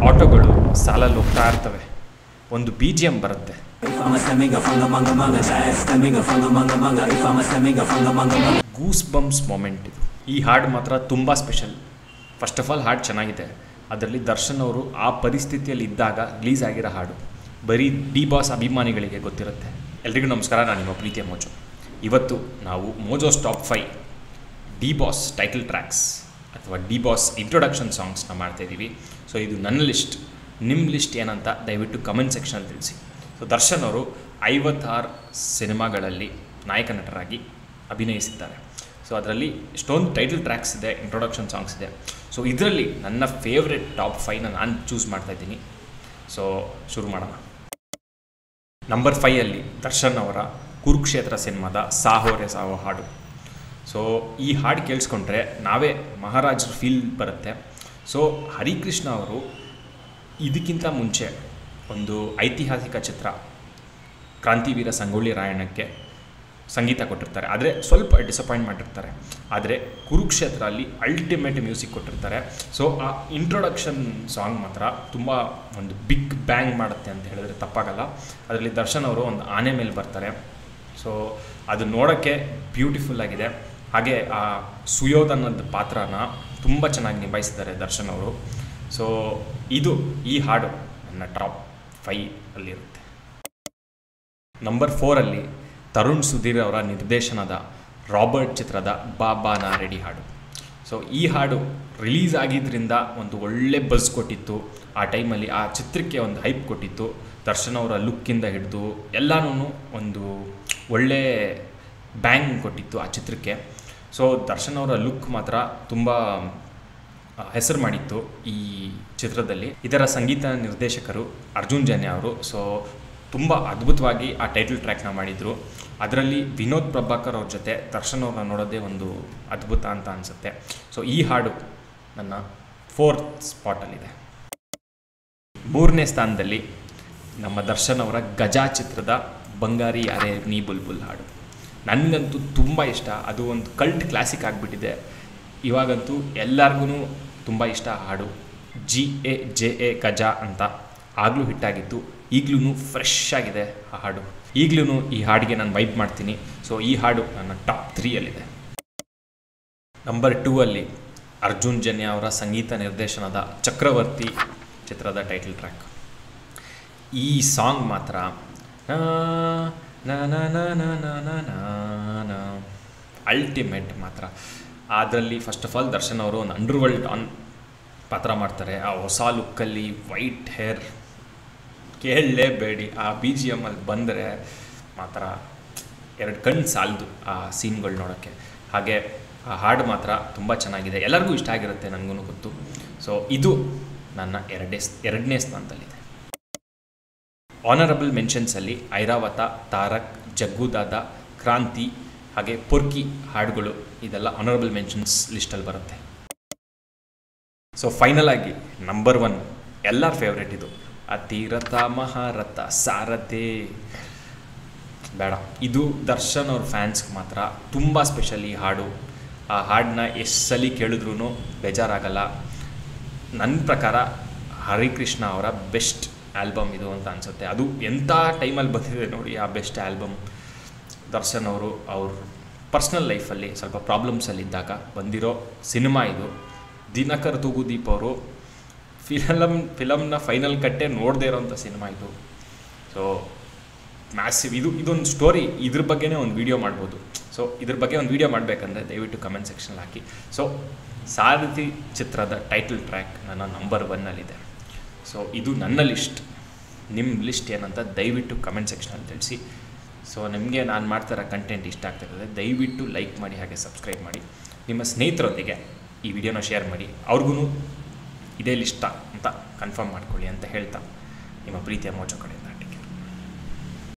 ಆಟೋಗಳು ಸಾಲಲ್ಲಿ ಹೋಗ್ತಾ ಇರ್ತವೆ ಒಂದು ಬಿ ಜಿ ಎಮ್ ಬರುತ್ತೆ ಗೂಸ್ ಬಂಪ್ಸ್ ಮೊಮೆಂಟ್ ಇದು ಈ ಹಾಡು ಮಾತ್ರ ತುಂಬ ಸ್ಪೆಷಲ್ ಫಸ್ಟ್ ಆಫ್ ಆಲ್ ಹಾಡು ಚೆನ್ನಾಗಿದೆ ಅದರಲ್ಲಿ ದರ್ಶನ್ ಅವರು ಆ ಪರಿಸ್ಥಿತಿಯಲ್ಲಿ ಇದ್ದಾಗ ರಿಲೀಸ್ ಆಗಿರೋ ಹಾಡು ಬರೀ ಡಿ ಬಾಸ್ ಅಭಿಮಾನಿಗಳಿಗೆ ಗೊತ್ತಿರುತ್ತೆ ಎಲ್ರಿಗೂ ನಮಸ್ಕಾರ ನಾನು ನಿಮ್ಮ ಪ್ರೀತಿಯ ಮೋಜು ಇವತ್ತು ನಾವು Mojo's top five D Boss title tracks ಅಥವಾ ಡಿ ಬಾಸ್ ಇಂಟ್ರೊಡಕ್ಷನ್ ಸಾಂಗ್ಸ್ನ ಮಾಡ್ತಾಯಿದ್ದೀವಿ ಸೊ ಇದು ನನ್ನ ಲಿಸ್ಟ್ ನಿಮ್ಮ ಲಿಸ್ಟ್ ಏನಂತ ದಯವಿಟ್ಟು ಕಮೆಂಟ್ ಸೆಕ್ಷನಲ್ಲಿ ತಿಳಿಸಿ ಸೊ ದರ್ಶನ್ ಅವರು ಐವತ್ತಾರು ಸಿನಿಮಾಗಳಲ್ಲಿ ನಾಯಕ ನಟರಾಗಿ ಅಭಿನಯಿಸಿದ್ದಾರೆ ಸೊ ಅದರಲ್ಲಿ ಎಷ್ಟೊಂದು ಟೈಟಲ್ ಟ್ರ್ಯಾಕ್ಸ್ ಇದೆ ಇಂಟ್ರೊಡಕ್ಷನ್ ಸಾಂಗ್ಸ್ ಇದೆ ಸೊ ಇದರಲ್ಲಿ ನನ್ನ ಫೇವ್ರೆಟ್ ಟಾಪ್ ಫೈವ್ನ ನಾನು ಚೂಸ್ ಮಾಡ್ತಾ ಇದ್ದೀನಿ ಸೊ ಶುರು ಮಾಡೋಣ ನಂಬರ್ ಫೈಯಲ್ಲಿ ದರ್ಶನ್ ಅವರ ಕುರುಕ್ಷೇತ್ರ ಸಿನಿಮಾದ ಸಾಹೋರೆ ಸಾಹೋ ಹಾಡು ಸೊ ಈ ಹಾಡು ಕೇಳಿಸ್ಕೊಂಡ್ರೆ ನಾವೇ ಮಹಾರಾಜರ ಫೀಲ್ ಬರುತ್ತೆ ಸೊ ಹರಿಕೃಷ್ಣ ಅವರು ಇದಕ್ಕಿಂತ ಮುಂಚೆ ಒಂದು ಐತಿಹಾಸಿಕ ಚಿತ್ರ ಕ್ರಾಂತಿವೀರ ಸಂಗೊಳ್ಳಿ ರಾಯಣ್ಣಕ್ಕೆ ಸಂಗೀತ ಕೊಟ್ಟಿರ್ತಾರೆ ಆದರೆ ಸ್ವಲ್ಪ ಡಿಸಪಾಯಿಂಟ್ ಮಾಡಿರ್ತಾರೆ ಆದರೆ ಕುರುಕ್ಷೇತ್ರ ಅಲ್ಲಿ ಅಲ್ಟಿಮೇಟ್ ಮ್ಯೂಸಿಕ್ ಕೊಟ್ಟಿರ್ತಾರೆ ಸೊ ಆ ಇಂಟ್ರೊಡಕ್ಷನ್ ಸಾಂಗ್ ಮಾತ್ರ ತುಂಬ ಒಂದು ಬಿಗ್ ಬ್ಯಾಂಗ್ ಮಾಡುತ್ತೆ ಅಂತ ಹೇಳಿದ್ರೆ ತಪ್ಪಾಗಲ್ಲ ಅದರಲ್ಲಿ ದರ್ಶನ್ ಅವರು ಒಂದು ಆನೆ ಮೇಲೆ ಬರ್ತಾರೆ ಸೊ ಅದು ನೋಡೋಕ್ಕೆ ಬ್ಯೂಟಿಫುಲ್ ಆಗಿದೆ ಹಾಗೆ ಆ ಸುಯೋಧನದ ಪಾತ್ರನ ತುಂಬ ಚೆನ್ನಾಗಿ ನಿಭಾಯಿಸಿದ್ದಾರೆ ದರ್ಶನ್ ಅವರು ಸೊ ಇದು ಈ ಹಾಡು ನನ್ನ ಟಾಪ್ ಫೈ ಅಲ್ಲಿರುತ್ತೆ ನಂಬರ್ ಫೋರಲ್ಲಿ ತರುಣ್ ಸುಧೀರ್ ಅವರ ನಿರ್ದೇಶನದ ರಾಬರ್ಟ್ ಚಿತ್ರದ ಬಾಬಾನ ರೆಡಿ ಹಾಡು ಸೊ ಈ ಹಾಡು ರಿಲೀಸ್ ಆಗಿದ್ದರಿಂದ ಒಂದು ಒಳ್ಳೆ ಬಸ್ ಕೊಟ್ಟಿತ್ತು ಆ ಟೈಮಲ್ಲಿ ಆ ಚಿತ್ರಕ್ಕೆ ಒಂದು ಹೈಪ್ ಕೊಟ್ಟಿತ್ತು ದರ್ಶನ್ ಅವರ ಲುಕ್ಕಿಂದ ಹಿಡಿದು ಎಲ್ಲನೂ ಒಂದು ಒಳ್ಳೆ ಬ್ಯಾಂಗ್ ಕೊಟ್ಟಿತ್ತು ಆ ಚಿತ್ರಕ್ಕೆ ಸೊ ದರ್ಶನ್ ಅವರ ಲುಕ್ ಮಾತ್ರ ತುಂಬ ಹೆಸರು ಮಾಡಿತ್ತು ಈ ಚಿತ್ರದಲ್ಲಿ ಇದರ ಸಂಗೀತ ನಿರ್ದೇಶಕರು ಅರ್ಜುನ್ ಜನ್ಯ ಅವರು ಸೊ ತುಂಬ ಅದ್ಭುತವಾಗಿ ಆ ಟೈಟಲ್ ಟ್ರ್ಯಾಕ್ನ ಮಾಡಿದರು ಅದರಲ್ಲಿ ವಿನೋದ್ ಪ್ರಭಾಕರ್ ಅವ್ರ ಜೊತೆ ದರ್ಶನ್ ಅವ್ರನ್ನ ನೋಡೋದೇ ಒಂದು ಅದ್ಭುತ ಅಂತ ಅನಿಸುತ್ತೆ ಸೊ ಈ ಹಾಡು ನನ್ನ ಫೋರ್ತ್ ಸ್ಪಾಟಲ್ಲಿದೆ ಮೂರನೇ ಸ್ಥಾನದಲ್ಲಿ ನಮ್ಮ ದರ್ಶನ್ ಅವರ ಗಜಾ ಚಿತ್ರದ ಬಂಗಾರಿ ಯಾರೇ ನೀ ಬುಲ್ಬುಲ್ ಹಾಡು ನನಗಂತೂ ತುಂಬ ಇಷ್ಟ ಅದು ಒಂದು ಕಲ್ಟ್ ಕ್ಲಾಸಿಕ್ ಆಗಿಬಿಟ್ಟಿದೆ ಇವಾಗಂತೂ ಎಲ್ಲರಿಗೂ ತುಂಬ ಇಷ್ಟ ಆ ಹಾಡು G A J A Gaja ಅಂತ ಆಗಲೂ ಹಿಟ್ಟಾಗಿತ್ತು ಈಗಲೂ ಫ್ರೆಶ್ ಆಗಿದೆ ಆ ಹಾಡು ಈಗಲೂ ಈ ಹಾಡಿಗೆ ನಾನು ವೈಪ್ ಮಾಡ್ತೀನಿ ಸೊ ಈ ಹಾಡು ನನ್ನ ಟಾಪ್ ತ್ರೀಯಲ್ಲಿದೆ ನಂಬರ್ ಟೂ ಅಲ್ಲಿ ಅರ್ಜುನ್ ಜನ್ಯ ಅವರ ಸಂಗೀತ ನಿರ್ದೇಶನದ ಚಕ್ರವರ್ತಿ ಚಿತ್ರದ ಟೈಟಲ್ ಟ್ರ್ಯಾಕ್ ಈ ಸಾಂಗ್ ಮಾತ್ರ ಅಲ್ಟಿಮೇಟ್ ಮಾತ್ರ ಅದರಲ್ಲಿ ಫಸ್ಟ್ ಆಫ್ ಆಲ್ ದರ್ಶನ್ ಅವರು ಒಂದು ಅಂಡರ್ ವರ್ಲ್ಡ್ ಆನ್ ಪಾತ್ರ ಮಾಡ್ತಾರೆ ಆ ಹೊಸ ಲುಕ್ಕಲ್ಲಿ ವೈಟ್ ಹೇರ್ ಕೇಳಲೇಬೇಡಿ ಆ ಬಿ ಜಿ ಎಮ್ಮಲ್ಲಿ ಬಂದರೆ ಮಾತ್ರ ಎರಡು ಕಣ್ಣು ಸಾಲದು ಆ ಸೀನ್ಗಳು ನೋಡೋಕ್ಕೆ ಹಾಗೆ ಆ ಹಾಡು ಮಾತ್ರ ತುಂಬ ಚೆನ್ನಾಗಿದೆ ಎಲ್ಲರಿಗೂ ಇಷ್ಟ ಆಗಿರುತ್ತೆ ನನಗೂ ಗೊತ್ತು ಸೊ ಇದು ನನ್ನ ಎರಡೇ ಎರಡನೇ ಸ್ಥಾನದಲ್ಲಿದೆ ಆನರಬಲ್ ಮೆನ್ಷನ್ಸಲ್ಲಿ ಐರಾವತ ತಾರಕ್ ಜಗ್ಗುದಾದ ಕ್ರಾಂತಿ ಹಾಗೆ ಪೊರ್ಕಿ ಹಾಡುಗಳು ಇದೆಲ್ಲ ಆನರಬಲ್ ಮೆನ್ಷನ್ಸ್ ಲಿಸ್ಟಲ್ಲಿ ಬರುತ್ತೆ ಸೊ ಫೈನಲ್ ಆಗಿ ನಂಬರ್ ಒನ್ ಎಲ್ಲರ ಫೇವ್ರೇಟ್ ಇದು ಅತಿರಥ ಮಹಾರಥ ಸಾರಥೆ ಬೇಡ ಇದು ದರ್ಶನ್ ಅವ್ರ ಫ್ಯಾನ್ಸ್ಗೆ ಮಾತ್ರ ತುಂಬ ಸ್ಪೆಷಲ್ ಈ ಹಾಡು ಆ ಹಾಡನ್ನ ಎಷ್ಟು ಸಲ ಕೇಳಿದ್ರೂ ಬೇಜಾರಾಗಲ್ಲ ನನ್ನ ಪ್ರಕಾರ ಹರಿಕೃಷ್ಣ ಅವರ ಬೆಸ್ಟ್ ಆಲ್ಬಮ್ ಇದು ಅಂತ ಅನಿಸುತ್ತೆ ಅದು ಎಂಥ ಟೈಮಲ್ಲಿ ಬಂದಿದೆ ನೋಡಿ ಆ ಬೆಸ್ಟ್ ಆಲ್ಬಮ್ ದರ್ಶನ್ ಅವರು ಅವ್ರ ಪರ್ಸ್ನಲ್ ಲೈಫಲ್ಲಿ ಸ್ವಲ್ಪ ಪ್ರಾಬ್ಲಮ್ಸಲ್ಲಿದ್ದಾಗ ಬಂದಿರೋ ಸಿನಿಮಾ ಇದು ದಿನಕರ್ ತೂಗುದೀಪ್ ಅವರು ಫಿಲಮ್ ಫಿಲಮ್ನ ಫೈನಲ್ ಕಟ್ಟೆ ನೋಡದೇ ಇರೋಂಥ ಸಿನಿಮಾ ಇದು ಸೊ ಮ್ಯಾಸಿವ್ ಇದು ಇದೊಂದು ಸ್ಟೋರಿ ಇದ್ರ ಬಗ್ಗೆನೇ ಒಂದು ವೀಡಿಯೋ ಮಾಡ್ಬೋದು ಸೊ ಇದ್ರ ಬಗ್ಗೆ ಒಂದು ವೀಡಿಯೋ ಮಾಡಬೇಕಂದ್ರೆ ದಯವಿಟ್ಟು ಕಮೆಂಟ್ ಸೆಕ್ಷನ್ ಹಾಕಿ ಸೊ ಸಾರಥಿ ಚಿತ್ರದ ಟೈಟಲ್ ಟ್ರ್ಯಾಕ್ ನನ್ನ ನಂಬರ್ ಒನ್ನಲ್ಲಿದೆ ಸೊ ಇದು ನನ್ನ ಲಿಸ್ಟ್ ನಿಮ್ಮ ಲಿಸ್ಟ್ ಏನಂತ ದಯವಿಟ್ಟು ಕಮೆಂಟ್ ಸೆಕ್ಷನಲ್ಲಿ ತಿಳಿಸಿ ಸೊ ನಿಮಗೆ ನಾನು ಮಾಡ್ತಾರೋ ಕಂಟೆಂಟ್ ಇಷ್ಟ ಆಗ್ತಿರ್ತದೆ ದಯವಿಟ್ಟು ಲೈಕ್ ಮಾಡಿ ಹಾಗೆ ಸಬ್ಸ್ಕ್ರೈಬ್ ಮಾಡಿ ನಿಮ್ಮ ಸ್ನೇಹಿತರೊಂದಿಗೆ ಈ ವಿಡಿಯೋನ ಶೇರ್ ಮಾಡಿ ಅವ್ರಿಗೂ ಇದೇ ಲಿಸ್ಟ ಅಂತ ಕನ್ಫರ್ಮ್ ಮಾಡ್ಕೊಳ್ಳಿ ಅಂತ ಹೇಳ್ತಾ ನಿಮ್ಮ ಪ್ರೀತಿಯ ಮೋಜ ಕಡೆ